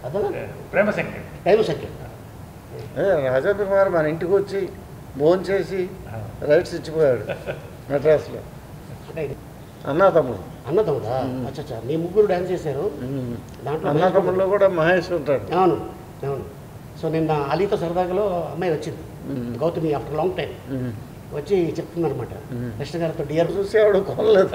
అదనా ప్రేమ సంఖ్య time second ఏ, రాజేంద్ర కుమార్ మన ఇంటికి వచ్చి భోజనం చేసి రైట్స్ ఇచ్చిపోయాడు మెడ్రాస్లో అంటే అన్నా తమ్ముడు అన్నదమ్ముడా అచ్చా అచ్చా మీ ముగ్గురు డాన్స్ చేశారు ఉమ్. దాంట్లో అన్నా తమ్ముడులో కూడా మహేష్ ఉంటాడు అవును అవును సో నిన్న అలీతో సరదాగలో అమ్మాయి వచ్చింది మ్మ్. Gautami after long time um. వచ్చి చెప్తుందనమాట మ్మ్. కృష్ణ గారితో డియర్ చూసి ఆవిడ కొనలేదు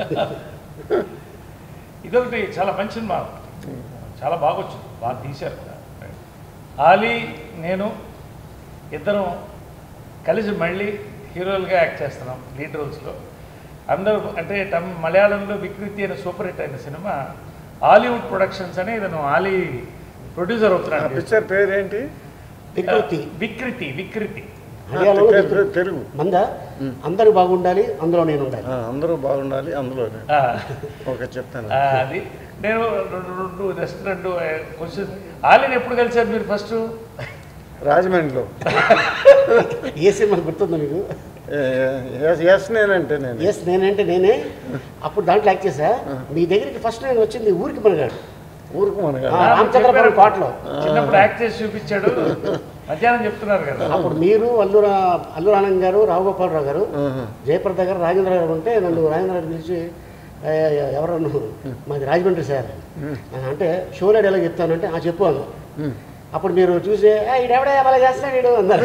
ఇదొకటి చాలా మంచి సినిమా చాలా బాగా వచ్చింది బాగా తీశారు కూడా ఆలీ నేను ఇద్దరం కలిసి మళ్ళీ హీరోలుగా యాక్ట్ చేస్తున్నాం లీడ్ రోల్స్లో అందరూ అంటే తమ్ మలయాళంలో వికృతి అనే సూపర్ హిట్ అయిన సినిమా హాలీవుడ్ ప్రొడక్షన్స్ అనే ఇతను ఆలీ ప్రొడ్యూసర్ ఆ అవుతున్నాడు పిక్చర్ పేరేంటి వికృతి వికృతి వికృతి హర్యానాలో ఆ, వికృతి. తెలుగు మంద మ్మ్. అందరూ బాగుండాలి అందులో నేను ఉండాలి ఆ, అందరూ బాగుండాలి అందులోనే ఆ, ఓకే చెప్తాను ఆ, అది నేను రెండు రెండు జస్ట్ రెండు క్వశ్చన్ ఆలీని ఎప్పుడు కలిసారు మీరు ఫస్ట్ రాజమండ్రిలో ఏ సినిమా గుర్తుందా మీకు ఎస్ నేనంటే నేను ఎస్ నేనంటే నేనే అప్పుడు దాంట్లో యాక్ట్ చేశా మీ దగ్గరికి ఫస్ట్ నేను వచ్చింది ఊరికి మనగాడు ఊరుకు మనగా ఆ, రామచంద్రపురం పాటలో చిన్నప్పుడు యాక్ట్ చేసి చూపించాడు మధ్యాహ్నం చెప్తున్నారు కదా అప్పుడు మీరు అల్లు రా- అల్లు ఆనంద్ గారు రావుగోపాలరావు గారు ఆహా. జయప్రద గారు రాజేంద్ర గారు ఉంటే నన్ను రాజేంద్ర గారు పిలిచి "ఏ, ఎవరు నువ్వు మాది రాజమండ్రి సార్ ఆ, అంటే షోలో ఎలా చెప్తానంటే ఆ చెప్పు అన్న ఉమ్. అప్పుడు మీరు చూసి "ఆ, ఈడెవడే అలా చేస్తున్నాడు వీడు అన్నారు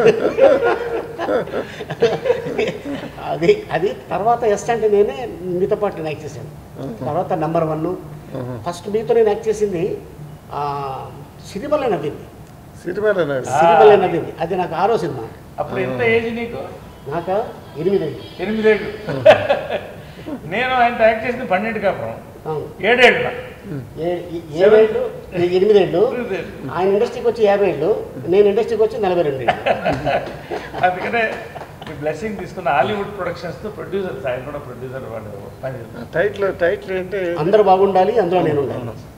అది అది తర్వాత ఎస్ అంటే నేనే మీతో పాటు నేను యాక్ట్ చేశాను తర్వాత నెంబర్ వన్ ఆహా. ఫస్ట్ మీతో నేను యాక్ట్ చేసింది ఆ, సిరిమల్లె నవ్వింది సిరిమేల నాయుడు సిరిమల్లె నవ్వింది అది నాకు ఆరో సినిమా అప్పుడు ఎంత ఏజ్ నీకు నాకు ఎనిమిది ఎనిమిదేళ్ళు నేను ఆయన యాక్ట్ చేసింది పన్నెండు కాపురం అవును ఏడేళ్ళు నాకు. ఏ- ఏ- ఏడేళ్ళు నేను ఎనిమిదేళ్ళు ఎనిమిదేళ్ళు. ఆయన ఇండస్ట్రీకి వచ్చి యాభై ఏళ్ళు నేను ఇండస్ట్రీకి వచ్చి నలభై రెండు ఏళ్ళు అందుకనే మీ బ్లెస్సింగ్ తీసుకున్న హాలీవుడ్ ప్రొడక్షన్స్తో ప్రొడ్యూసర్ ఆయన కూడా ప్రొడ్యూసర్ వాళ్ళు పని చేస్తారు. టైటిల్ టైటిల్ ఏంటి అందరూ బాగుండాలి అందులో నేను ఉండాలి